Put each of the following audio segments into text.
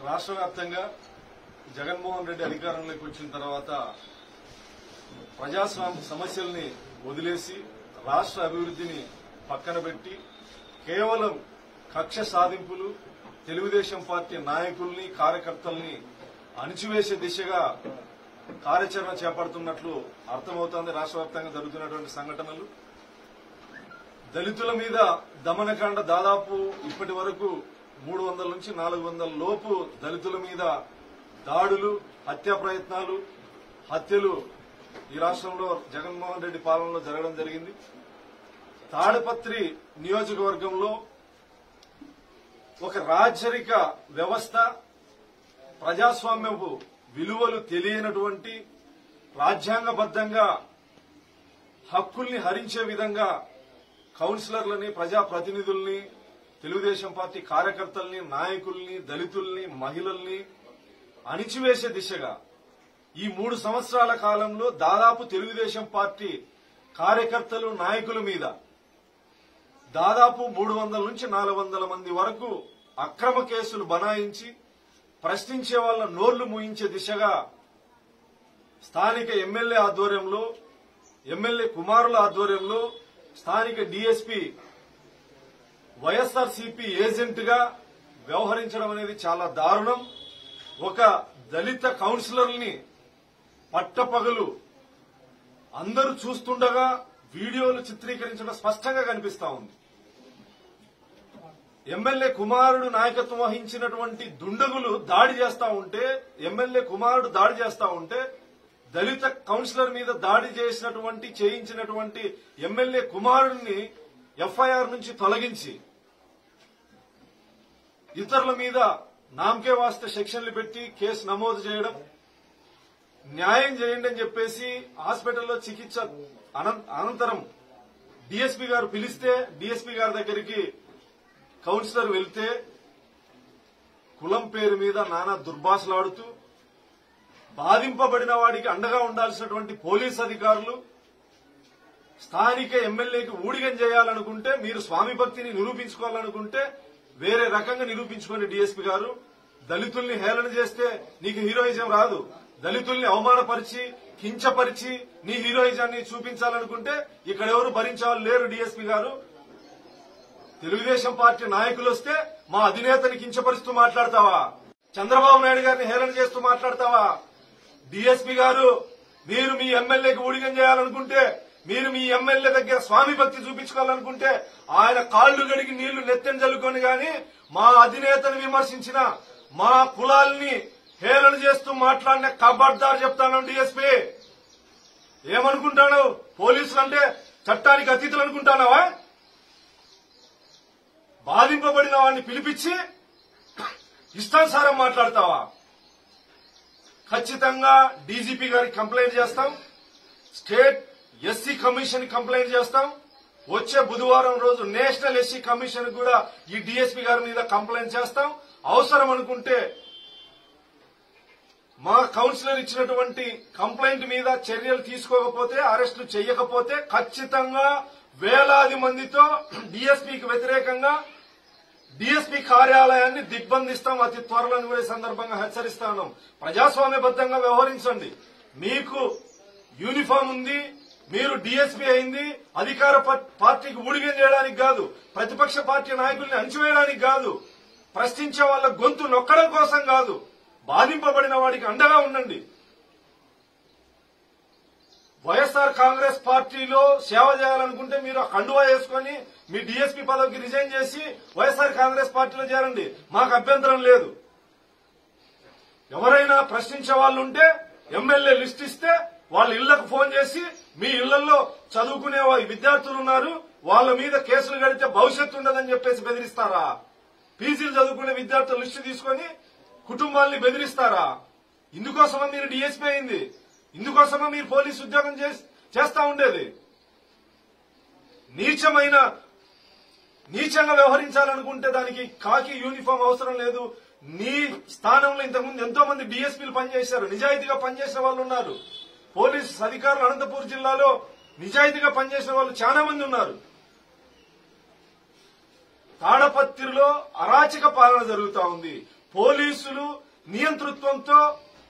రాష్ట్ర వ్యాప్తంగా జగన్మోహన్ రెడ్డి అధికారంలోకి వచ్చిన తర్వాత ప్రజాస్వామ్య సమస్యల్ని వదిలేసి రాష్ట్ర అభివృద్ధిని పక్కన పెట్టి కేవలం కక్ష సాధింపులు తెలుగుదేశం పార్టీ నాయకుల్ని కార్యకర్తల్ని అణిచివేసే దిశగా కార్యాచరణ చేపడుతున్నట్లు అర్థమవుతోంది రాష్ట్ర వ్యాప్తంగా జరుగుతున్నటువంటి సంఘటనలు దళితుల మీద దమనకాండ దాదాపు ఇప్పటి వరకు మూడు వందల నుంచి నాలుగు వందల లోపు దళితుల మీద దాడులు హత్యా ప్రయత్నాలు హత్యలు ఈ రాష్ట్రంలో జగన్మోహన్ రెడ్డి పాలనలో జరగడం జరిగింది తాడపత్రి నియోజకవర్గంలో ఒక రాజరిక వ్యవస్థ ప్రజాస్వామ్యపు విలువలు తెలియనటువంటి రాజ్యాంగబద్దంగా హక్కుల్ని హరించే విధంగా కౌన్సిలర్లని ప్రజాప్రతినిధుల్ని తెలుగుదేశం పార్టీ కార్యకర్తల్ని నాయకుల్ని దళితుల్ని మహిళల్ని అణిచివేసే దిశగా ఈ మూడు సంవత్సరాల కాలంలో దాదాపు తెలుగుదేశం పార్టీ కార్యకర్తలు నాయకుల మీద దాదాపు మూడు వందల నుంచి నాలుగు వందల మంది వరకు అక్రమ కేసులు బనాయించి ప్రశ్నించే వాళ్ళ నోళ్లు మూయించే దిశగా స్థానిక ఎమ్మెల్యే ఆధ్వర్యంలో ఎమ్మెల్యే కుమారుల ఆధ్వర్యంలో స్థానిక డీఎస్పీ వైఎస్ఆర్సీపీ ఏజెంట్ గా వ్యవహరించడం అనేది చాలా దారుణం ఒక దళిత కౌన్సిలర్ని పట్టపగలు అందరూ చూస్తుండగా వీడియోలు చిత్రీకరించడం స్పష్టంగా కనిపిస్తా ఉంది ఎమ్మెల్యే కుమారుడు నాయకత్వం వహించినటువంటి దుండగులు దాడి చేస్తా ఉంటే ఎమ్మెల్యే కుమారుడు దాడి చేస్తా ఉంటే దళిత కౌన్సిలర్ మీద దాడి చేసినటువంటి చేయించినటువంటి ఎమ్మెల్యే కుమారుడిని ఎఫ్ఐఆర్ నుంచి తొలగించి ఇతరుల మీద నామకే వాస్తే సెక్షన్లు పెట్టి కేసు నమోదు చేయడం న్యాయం చేయండి అని చెప్పేసి హాస్పిటల్లో చికిత్స అనం- అనంతరం డీఎస్పీ గారు పిలిస్తే డీఎస్పీ గారి దగ్గరికి కౌన్సిలర్ వెళ్తే కులం పేరు మీద నానా దుర్భాషలాడుతూ బాధింపబడిన వాడికి అండగా ఉండాల్సినటువంటి పోలీస్ అధికారులు స్థానిక ఎమ్మెల్యేకి ఊడిగం చేయాలనుకుంటే మీరు స్వామి భక్తిని నిరూపించుకోవాలనుకుంటే వేరే రకంగా నిరూపించుకోండి డీఎస్పీ గారు దళితుల్ని హేళన చేస్తే నీకు హీరోయిజం రాదు దళితుల్ని అవమానపరిచి కించపరిచి నీ హీరోయిజాన్ని చూపించాలనుకుంటే ఇక్కడ ఎవరు భరించేవాళ్ళు లేరు డీఎస్పీ గారు తెలుగుదేశం పార్టీ నాయకులు వస్తే మా అధినేతని కించపరుస్తూ మాట్లాడతావా చంద్రబాబు నాయుడు గారిని హేళన చేస్తూ మాట్లాడతావా డిఎస్పీ గారు మీరు మీ ఎమ్మెల్యేకి ఊడిగం చేయాలనుకుంటే మీరు మీ ఎమ్మెల్యే దగ్గర స్వామి భక్తి చూపించుకోవాలనుకుంటే ఆయన కాళ్లు గడిగి నీళ్లు నెత్తని చల్లుకొని గాని మా అధినేతను విమర్శించిన మా కులాల్ని హేళన చేస్తూ మాట్లాడిన కబడ్దారు చెప్తాను డిఎస్పీ ఏమనుకుంటాను పోలీసులు అంటే చట్టానికి అతీతులు అనుకుంటానావా బాధింపబడిన వాడిని పిలిపించి ఇష్టానుసారం మాట్లాడతావా ఖచ్చితంగా డీజీపీ గారికి కంప్లైంట్ చేస్తాం స్టేట్ ఎస్సీ కమిషన్ కంప్లైంట్ చేస్తాం వచ్చే బుధవారం రోజు నేషనల్ ఎస్సీ కమిషన్ కూడా ఈ డీఎస్పీ గారి మీద కంప్లైంట్ చేస్తాం అవసరం అనుకుంటే మా కౌన్సిలర్ ఇచ్చినటువంటి కంప్లైంట్ మీద చర్యలు తీసుకోకపోతే అరెస్టు చేయకపోతే ఖచ్చితంగా వేలాది మందితో డీఎస్పీకి వ్యతిరేకంగా డీఎస్పీ కార్యాలయాన్ని దిగ్బంధిస్తాం అతి త్వరలో కూడా ఈ సందర్భంగా హెచ్చరిస్తాను ప్రజాస్వామ్యబద్దంగా వ్యవహరించండి మీకు యూనిఫామ్ ఉంది మీరు డీఎస్పీ అయింది అధికార పా- పార్టీకి ఊడిగం చేయడానికి కాదు ప్రతిపక్ష పార్టీ నాయకుల్ని అణచివేయడానికి కాదు ప్రశ్నించే వాళ్ళ గొంతు నొక్కడం కోసం కాదు బాధింపబడిన వాడికి అండగా ఉండండి వైఎస్ఆర్ కాంగ్రెస్ పార్టీలో సేవ చేయాలనుకుంటే మీరు ఆ కండువా వేసుకొని మీ డీఎస్పీ పదవికి రిజైన్ చేసి వైఎస్ఆర్ కాంగ్రెస్ పార్టీలో చేరండి మాకు అభ్యంతరం లేదు ఎవరైనా ప్రశ్నించే వాళ్ళు ఉంటే ఎమ్మెల్యే లిస్ట్ ఇస్తే వాళ్ళ ఇళ్లకు ఫోన్ చేసి మీ ఇళ్లలో చదువుకునే వా- విద్యార్థులు ఉన్నారు వాళ్ళ మీద కేసులు కడితే భవిష్యత్తు ఉండదని చెప్పేసి బెదిరిస్తారా పీజీలు చదువుకునే విద్యార్థుల లిస్టు తీసుకొని కుటుంబాల్ని బెదిరిస్తారా ఇందుకోసమా మీరు డిఎస్పీ అయింది ఇందుకోసమా మీరు పోలీసు ఉద్యోగం చేస్- చేస్తా ఉండేది నీచమైన నీచంగా వ్యవహరించాలనుకుంటే దానికి కాకి యూనిఫామ్ అవసరం లేదు నీ స్థానంలో ఇంతకుముందు ఎంతో మంది డీఎస్పీలు పనిచేశారు నిజాయితీగా పనిచేసిన వాళ్ళు ఉన్నారు పోలీస్ అధికారులు అనంతపూర్ జిల్లాలో నిజాయితీగా పనిచేసిన వాళ్ళు చాలా మంది ఉన్నారు తాడపత్రిలో అరాచక పాలన జరుగుతా ఉంది పోలీసులు నియంతృత్వంతో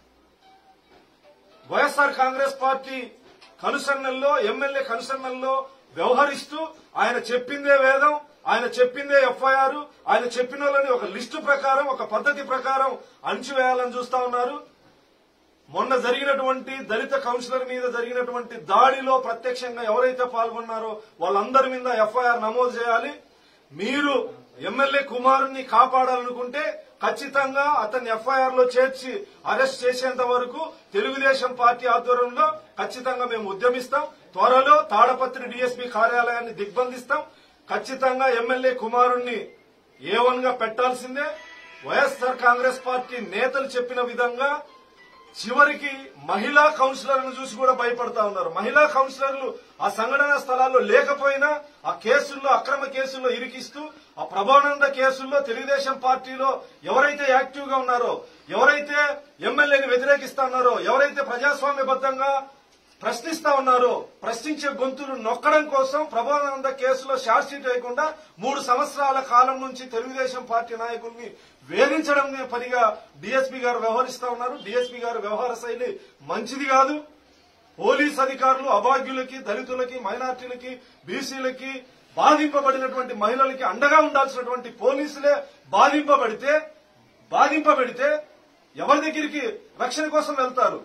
వైఎస్ఆర్ కాంగ్రెస్ పార్టీ కనుసన్నల్లో ఎమ్మెల్యే కనుసన్నల్లో వ్యవహరిస్తూ ఆయన చెప్పిందే వేదం ఆయన చెప్పిందే ఎఫ్ఐఆర్ ఆయన చెప్పిన వాళ్ళని ఒక లిస్టు ప్రకారం ఒక పద్ధతి ప్రకారం అణచివేయాలని చూస్తా ఉన్నారు మొన్న జరిగినటువంటి దళిత కౌన్సిలర్ మీద జరిగినటువంటి దాడిలో ప్రత్యక్షంగా ఎవరైతే పాల్గొన్నారో వాళ్ళందరి మీద ఎఫ్ఐఆర్ నమోదు చేయాలి మీరు ఎమ్మెల్యే కుమారుని కాపాడాలనుకుంటే ఖచ్చితంగా అతన్ని ఎఫ్ఐఆర్ లో చేర్చి అరెస్ట్ చేసేంత వరకు తెలుగుదేశం పార్టీ ఆధ్వర్యంలో ఖచ్చితంగా మేము ఉద్యమిస్తాం త్వరలో తాడపత్రి డీఎస్పీ కార్యాలయాన్ని దిగ్బంధిస్తాం ఖచ్చితంగా ఎమ్మెల్యే కుమారుణ్ణి ఏ వన్ గా పెట్టాల్సిందే వైఎస్ఆర్ కాంగ్రెస్ పార్టీ నేతలు చెప్పిన విధంగా చివరికి మహిళా కౌన్సిలర్లను చూసి కూడా భయపడతా ఉన్నారు మహిళా కౌన్సిలర్లు ఆ సంఘటన స్థలాల్లో లేకపోయినా ఆ కేసుల్లో అక్రమ కేసుల్లో ఇరికిస్తూ ఆ ప్రభానంద కేసుల్లో తెలుగుదేశం పార్టీలో ఎవరైతే యాక్టివ్ గా ఉన్నారో ఎవరైతే ఎమ్మెల్యేని వ్యతిరేకిస్తా ఉన్నారో ఎవరైతే ప్రజాస్వామ్యబద్దంగా ప్రశ్నిస్తా ఉన్నారో ప్రశ్నించే గొంతులు నొక్కడం కోసం ప్రభానంద కేసులో షార్ట్ షీట్ వేయకుండా మూడు సంవత్సరాల కాలం నుంచి తెలుగుదేశం పార్టీ నాయకుల్ని వేధించడం పనిగా డీఎస్పీ గారు వ్యవహరిస్తా ఉన్నారు డీఎస్పీ గారు వ్యవహార శైలి మంచిది కాదు పోలీస్ అధికారులు అభాగ్యులకి దళితులకి మైనార్టీలకి బీసీలకి బాధింపబడినటువంటి మహిళలకి అండగా ఉండాల్సినటువంటి పోలీసులే బాధింపబడితే బాధింపబడితే ఎవరి దగ్గరికి రక్షణ కోసం వెళ్తారు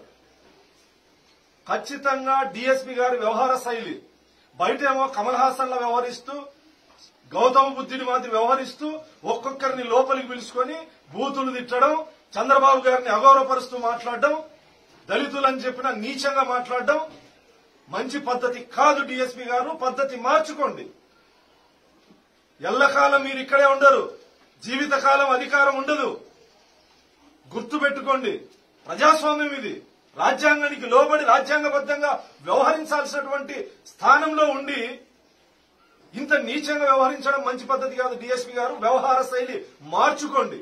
ఖచ్చితంగా డీఎస్పీ గారి వ్యవహార శైలి బయటేమో కమల్ హాసన్ లా వ్యవహరిస్తూ గౌతమ బుద్ధుడి మాదిరి వ్యవహరిస్తూ ఒక్కొక్కరిని లోపలికి పిలుచుకొని బూతులు తిట్టడం చంద్రబాబు గారిని అగౌరవపరుస్తూ మాట్లాడడం దళితులని చెప్పిన నీచంగా మాట్లాడడం మంచి పద్ధతి కాదు డీఎస్పీ గారు పద్ధతి మార్చుకోండి ఎల్లకాలం మీరు ఇక్కడే ఉండరు జీవితకాలం అధికారం ఉండదు గుర్తుపెట్టుకోండి ప్రజాస్వామ్యం ఇది రాజ్యాంగానికి లోబడి రాజ్యాంగబద్దంగా వ్యవహరించాల్సినటువంటి స్థానంలో ఉండి ఇంత నీచంగా వ్యవహరించడం మంచి పద్ధతి కాదు డీఎస్పీ గారు వ్యవహార శైలి మార్చుకోండి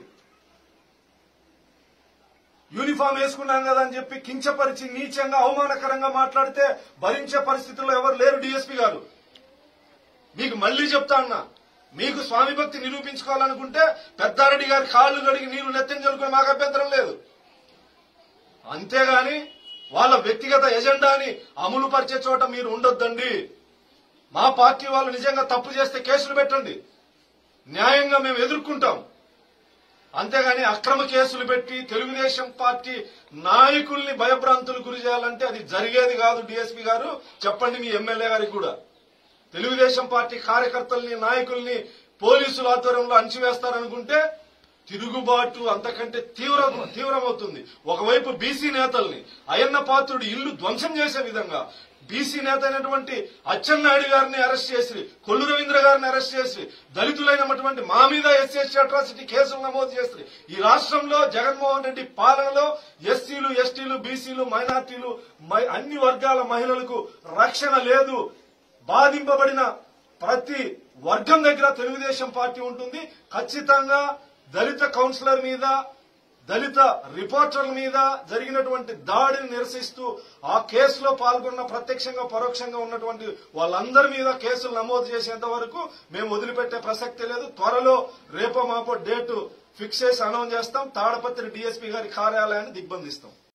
యూనిఫామ్ వేసుకున్నాం కదా అని చెప్పి కించపరిచి నీచంగా అవమానకరంగా మాట్లాడితే భరించే పరిస్థితుల్లో ఎవరు లేరు డీఎస్పీ గారు మీకు మళ్లీ చెప్తా అన్నా మీకు స్వామి భక్తి నిరూపించుకోవాలనుకుంటే పెద్దారెడ్డి గారి కాళ్ళు కడిగి నీళ్లు నెత్తిన చల్లుకుని మాకు అభ్యంతరం లేదు అంతేగాని వాళ్ళ వ్యక్తిగత ఎజెండాని అమలు పరిచే చోట మీరు ఉండొద్దండి మా పార్టీ వాళ్ళు నిజంగా తప్పు చేస్తే కేసులు పెట్టండి న్యాయంగా మేము ఎదుర్కొంటాం అంతేగాని అక్రమ కేసులు పెట్టి తెలుగుదేశం పార్టీ నాయకుల్ని భయభ్రాంతులు గురి చేయాలంటే అది జరిగేది కాదు డీఎస్పీ గారు చెప్పండి మీ ఎమ్మెల్యే గారికి కూడా తెలుగుదేశం పార్టీ కార్యకర్తల్ని నాయకుల్ని పోలీసుల ఆధ్వర్యంలో అణచివేస్తారనుకుంటే తిరుగుబాటు అంతకంటే తీవ్ర తీవ్రమవుతుంది ఒకవైపు బీసీ నేతల్ని అయ్యన్న పాత్రుడి ఇల్లు ధ్వంసం చేసే విధంగా బీసీ నేత అయినటువంటి అచ్చెన్నాయుడు గారిని అరెస్ట్ చేసి కొల్లు రవీంద్ర గారిని అరెస్ట్ చేసి దళితులైనటువంటి మా మీద ఎస్సీ అట్రాసిటీ కేసులు నమోదు చేసి ఈ రాష్ట్రంలో జగన్మోహన్ రెడ్డి పాలనలో ఎస్సీలు ఎస్టీలు బీసీలు మైనార్టీలు మై- అన్ని వర్గాల మహిళలకు రక్షణ లేదు బాధింపబడిన ప్రతి వర్గం దగ్గర తెలుగుదేశం పార్టీ ఉంటుంది ఖచ్చితంగా దళిత కౌన్సిలర్ మీద దళిత రిపోర్టర్ల మీద జరిగినటువంటి దాడిని నిరసిస్తూ ఆ కేసులో పాల్గొన్న ప్రత్యక్షంగా పరోక్షంగా ఉన్నటువంటి వాళ్ళందరి మీద కేసులు నమోదు చేసేంత వరకు మేము వదిలిపెట్టే ప్రసక్తి లేదు త్వరలో రేపో మాపో డేటు ఫిక్స్ చేసి అనౌన్స్ చేస్తాం తాడపత్రి డీఎస్పీ గారి కార్యాలయాన్ని దిగ్బంధిస్తాం